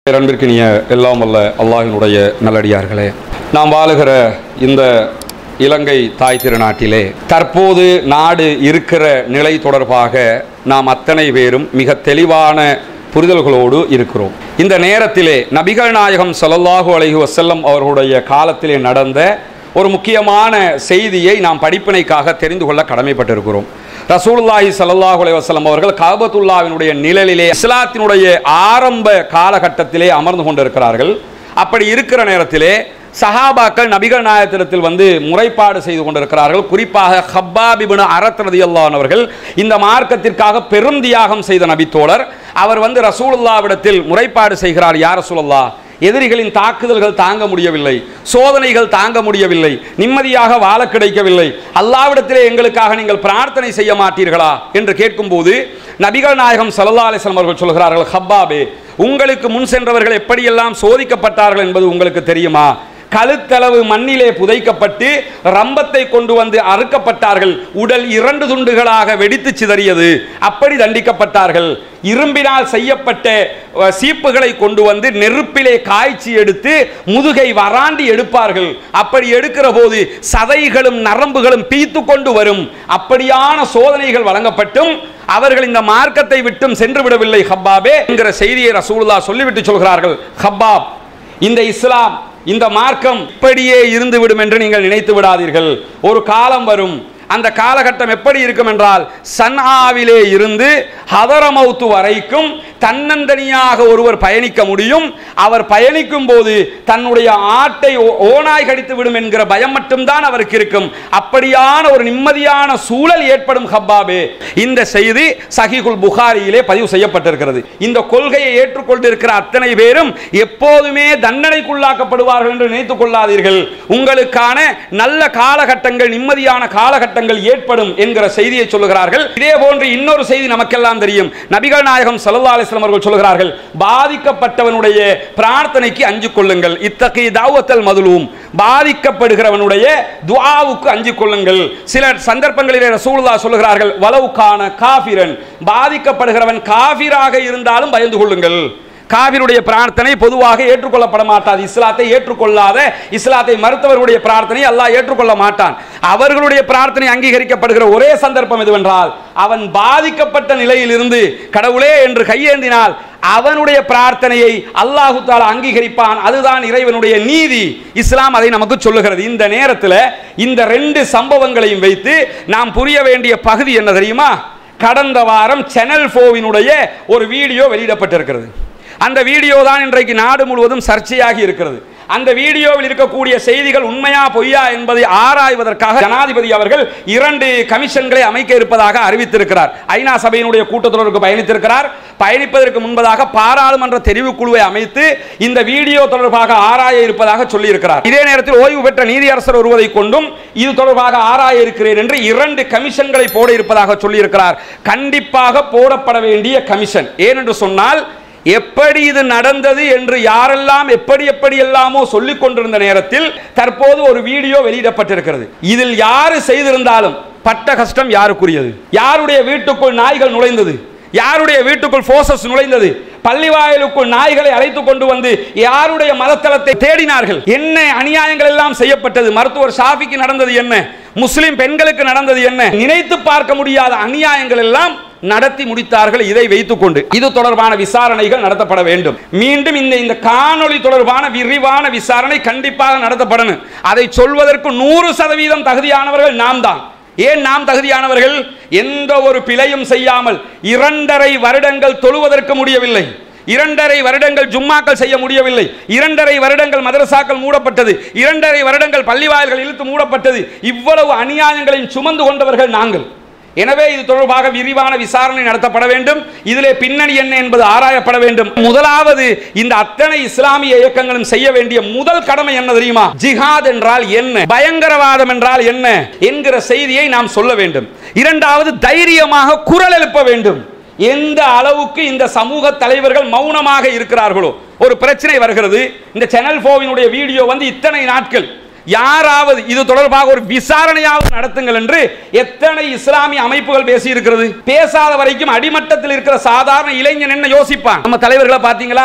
அன்பிற்கினிய எல்லாம் வல்ல அல்லாஹினுடைய நல்லடியார்களே நாம் வாழுகிற இந்த இலங்கை தாய் திருநாட்டிலே தற்போது நாடு இருக்கிற நிலை தொடர்பாக நாம் அத்தனை பேரும் மிக தெளிவான புரிதல்களோடு இருக்கிறோம் இந்த நேரத்திலே நபிகள் நாயகம் ஸல்லல்லாஹு அலைஹி வஸல்லம் அவர்களுடைய காலத்திலே நடந்த ஒரு முக்கியமான செய்தியை நாம் படிப்பினைக்காக தெரிந்து கொள்ள கடமைப்பட்டிருக்கிறோம் ரசூலுல்லாஹி ஸல்லல்லாஹு அலைஹி வஸல்லம் அவர்கள் காபத்துல்லாவினுடைய நிழலிலே இஸ்லாத்தினுடைய ஆரம்ப காலகட்டத்திலே அமர்ந்து கொண்டிருக்கிறார்கள் அப்படி இருக்கிற நேரத்திலே சஹாபாக்கள் நபிகள் நாயகத்திடத்தில் வந்து முறைப்பாடு செய்து கொண்டிருக்கிறார்கள் குறிப்பாக ஹப்பாப் இப்னு அரத் ரலியல்லாஹு அவர்கள் இந்த மார்க்கத்திற்காக பெரும் தியாகம் செய்த நபித்தோழர் அவர் வந்து ரசூலுல்லாவிடத்தில் முறைப்பாடு செய்கிறார் யார் ரசூலுல்லாஹ் எதிரிகளின் தாக்குதல்கள் தாங்க முடியவில்லை சோதனைகள் தாங்க முடியவில்லை நிம்மதியாக வாழ கிடைக்கவில்லை அல்லாவிடத்திலே எங்களுக்காக நீங்கள் பிரார்த்தனை செய்ய மாட்டீர்களா என்று கேட்கும்போது நபிகள் நாயகம் சல்லா அலிஸ்லாம் அவர்கள் சொல்கிறார்கள் ஹப்பாபே உங்களுக்கு முன் சென்றவர்கள் எப்படியெல்லாம் சோதிக்கப்பட்டார்கள் என்பது உங்களுக்கு தெரியுமா கழுத்தளவு மண்ணிலே புதைக்கப்பட்டு ரம்பத்தை கொண்டு வந்து அறுக்கப்பட்டார்கள் உடல் இரண்டு துண்டுகளாக வெடித்து சிதறியது அப்படி தண்டிக்கப்பட்டார்கள் இரும்பினால் செய்யப்பட்ட அஹ், சீப்புகளை கொண்டு வந்து நெருப்பிலே காய்ச்சி எடுத்து முதுகை வராண்டி எடுப்பார்கள் அப்படி எடுக்கிற போது சதைகளும் நரம்புகளும் பீத்து கொண்டு வரும் அப்படியான சோதனைகள் வழங்கப்பட்டும் அவர்கள் இந்த மார்க்கத்தை விட்டும் சென்று விடவில்லை ஹப்பாபே என்கிற செய்தியை ரசூலுல்லா சொல்லிவிட்டு சொல்கிறார்கள் ஹப்பாப் இந்த இஸ்லாம் இந்த மார்க்கம் இப்படியே இருந்து விடும் என்று நீங்கள் நினைத்து விடாதீர்கள் ஒரு காலம் வரும் அந்த காலகட்டம் எப்படி இருக்கும் என்றால் சன்ஆவிலே இருந்து ஹதரமௌத்து வரைக்கும் தன்னந்தனியாக ஒருவர் பயணிக்க முடியும் அவர் பயணிக்கும் போது தன்னுடைய ஆட்டை ஓ- ஓநாய் கடித்து விடும் என்கிற பயம் மட்டும்தான் அவருக்கு இருக்கும் அப்படியான ஒரு நிம்மதியான சூழல் ஏற்படும் ஹப்பாபே இந்த செய்தி சஹிகுல் புகாரியிலே பதிவு செய்யப்பட்டிருக்கிறது இந்த கொள்கையை ஏற்றுக்கொண்டிருக்கிற அத்தனை பேரும் எப்போதுமே தண்டனைக்குள்ளாக்கப்படுவார்கள் என்று நினைத்துக் கொள்ளாதீர்கள் உங்களுக்கான நல்ல காலகட்டங்கள் நிம்மதியான காலகட்டங்கள் ஏற்படும் என்கிற செய்தியை சொல்லுகிறார்கள் இதே போன்று இன்னொரு செய்தி நமக்கெல்லாம் தெரியும் நபிகள் நாயகம் ஸல்லல்லாஹு அலைஹி வஸல்லம் அவர்கள் சொல்லுகிறார்கள் பாதிக்கப்பட்டவனுடைய பிரார்த்தனைக்கு அஞ்சு கொள்ளுங்கள் இத்தகைய தாவத்தல் மதுலூம் பாதிக்கப்படுகிறவனுடைய துஆவுக்கு அஞ்சு கொள்ளுங்கள் சில சந்தர்ப்பங்களிலே ரசூலுல்லாஹ் சொல்லுகிறார்கள் வலவுக்கான காஃபிரன் பாதிக்கப்படுகிறவன் காஃபிராக இருந்தாலும் பயந்து கொள்ளுங்கள் காவிருடைய பிரார்த்தனை பொதுவாக ஏற்றுக்கொள்ளப்பட மாட்டாது இஸ்லாத்தை ஏற்றுக்கொள்ளாத இஸ்லாத்தை மறுத்தவர்களுடைய பிரார்த்தனை அல்லாஹ் ஏற்றுக்கொள்ள மாட்டான் அவர்களுடைய பிரார்த்தனை அங்கீகரிக்கப்படுகிற ஒரே சந்தர்ப்பம் எதுவென்றால் அவன் பாதிக்கப்பட்ட நிலையிலிருந்து கடவுளே என்று கையேந்தினால் அவனுடைய பிரார்த்தனையை அல்லாஹு தாலா அங்கீகரிப்பான் அதுதான் இறைவனுடைய நீதி இஸ்லாம் அதை நமக்கு சொல்லுகிறது இந்த நேரத்தில் இந்த ரெண்டு சம்பவங்களையும் வைத்து நாம் புரிய வேண்டிய பகுதி என்ன தெரியுமா கடந்த வாரம் சேனல் போவினுடைய ஒரு வீடியோ வெளியிடப்பட்டிருக்கிறது அந்த வீடியோ தான் இன்றைக்கு நாடு முழுவதும் சர்ச்சையாகி இருக்கிறது அந்த வீடியோவில் இருக்கக்கூடிய செய்திகள் உண்மையா பொய்யா என்பதை ஆராய்வதற்காக ஜனாதிபதி அவர்கள் இரண்டு கமிஷன்களை அமைக்க இருப்பதாக அறிவித்திருக்கிறார் ஐநா சபையினுடைய கூட்டத்தொடருக்கு பயணித்திருக்கிறார் பயணிப்பதற்கு முன்பதாக பாராளுமன்ற தெரிவுக்குழுவை அமைத்து இந்த வீடியோ தொடர்பாக ஆராய இருப்பதாக சொல்லியிருக்கிறார் இதே நேரத்தில் ஓய்வு பெற்ற நீதியரசர் ஒருவரை கொண்டும் இது தொடர்பாக ஆராய இருக்கிறேன் என்று இரண்டு கமிஷன்களை போட இருப்பதாக சொல்லியிருக்கிறார் கண்டிப்பாக போடப்பட வேண்டிய கமிஷன் ஏனென்று சொன்னால் எப்படி இது நடந்தது என்று யாரெல்லாம் எப்படி எப்படி எல்லாமோ சொல்லிக் கொண்டிருந்த நேரத்தில் தற்போது ஒரு வீடியோ வெளியிடப்பட்டிருக்கிறது இதில் யாரு செய்திருந்தாலும் பட்ட கஷ்டம் யாருக்குரியது யாருடைய வீட்டுக்குள் நாய்கள் நுழைந்தது யாருடைய வீட்டுக்குள் போசஸ் நுழைந்தது பள்ளிவாயலுக்குள் நாய்களை அழைத்து கொண்டு வந்து யாருடைய மதத்தலத்தை தேடினார்கள் என்ன அநியாயங்கள் எல்லாம் செய்யப்பட்டது மருத்துவர் ஷாஃபிக்கு நடந்தது என்ன முஸ்லிம் பெண்களுக்கு நடந்தது என்ன நினைத்து பார்க்க முடியாத அநியாயங்கள் எல்லாம் நடத்தி முடித்தார்கள் இதை வைத்துக்கொண்டு இது தொடர்பான விசாரணைகள் நடத்தப்பட வேண்டும் மீண்டும் இந்த இந்த காணொளி தொடர்பான விரிவான விசாரணை கண்டிப்பாக நடத்தப்படணும் அதை சொல்வதற்கு நூறு சதவீதம் தகுதியானவர்கள் நாம் தான் ஏன் நாம் தகுதியானவர்கள் எந்த ஒரு பிழையும் செய்யாமல் இரண்டரை வருடங்கள் தொழுவதற்கு முடியவில்லை இரண்டரை வருடங்கள் ஜும்மாக்கள் செய்ய முடியவில்லை இரண்டரை வருடங்கள் மதரசாக்கள் மூடப்பட்டது இரண்டரை வருடங்கள் பள்ளிவாயல்கள் இழுத்து மூடப்பட்டது இவ்வளவு அநியாயங்களையும் சுமந்து கொண்டவர்கள் நாங்கள் எனவே இது தொடர்பாக விரிவான விசாரணை நடத்தப்பட வேண்டும் இதிலே பின்னணி என்ன என்பது ஆராயப்பட வேண்டும் முதலாவது இந்த அத்தனை இஸ்லாமிய இயக்கங்களும் செய்ய வேண்டிய முதல் கடமை என்ன தெரியுமா ஜிஹாத் என்றால் என்ன பயங்கரவாதம் என்றால் என்ன என்கிற செய்தியை நாம் சொல்ல வேண்டும் இரண்டாவது தைரியமாக குரல் எழுப்ப வேண்டும் எந்த அளவுக்கு இந்த சமூக தலைவர்கள் மௌனமாக இருக்கிறார்களோ ஒரு பிரச்சனை வருகிறது இந்த சேனல் போவினுடைய வீடியோ வந்து இத்தனை நாட்கள் யாராவது இது தொடர்பாக ஒரு விசாரணையாவது நடத்துங்கள் என்று எத்தனை இஸ்லாமிய அமைப்புகள் பேசி இருக்கிறது பேசாத வரைக்கும் அடிமட்டத்தில் இருக்கிற சாதாரண இளைஞன் என்ன யோசிப்பான் நம்ம தலைவர்களை பாத்தீங்களா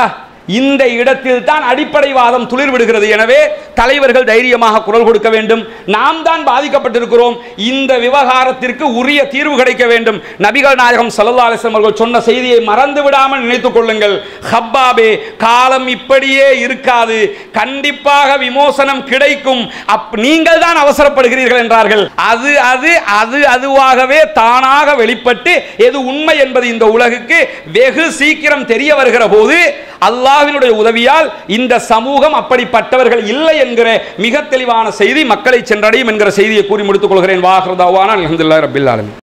இந்த இடத்தில் தான் அடிப்படைவாதம் துளிர் விடுகிறது எனவே தலைவர்கள் தைரியமாக குரல் கொடுக்க வேண்டும் நாம் தான் பாதிக்கப்பட்டிருக்கிறோம் இந்த விவகாரத்திற்கு உரிய தீர்வு கிடைக்க வேண்டும் நபிகள் நாயகம் ஸல்லல்லாஹு அலைஹி வஸல்லம் அவர்கள் சொன்ன செய்தியை மறந்து விடாமல் நினைத்துக் கொள்ளுங்கள் ஹப்பாபே காலம் இப்படியே இருக்காது கண்டிப்பாக விமோசனம் கிடைக்கும் அப் நீங்கள் தான் அவசரப்படுகிறீர்கள் என்றார்கள் அது அது அது அதுவாகவே தானாக வெளிப்பட்டு எது உண்மை என்பது இந்த உலகுக்கு வெகு சீக்கிரம் தெரிய வருகிற போது அல்லாஹ்வினுடைய உதவியால் இந்த சமூகம் அப்படிப்பட்டவர்கள் இல்லை என்கிற மிக தெளிவான செய்தி மக்களை சென்றடையும் என்கிற செய்தியை கூறி முடித்துக் கொள்கிறேன் வாஹ்ரதாவான அல்ஹம்துலில்லாஹி ரப்பில் ஆலமீன்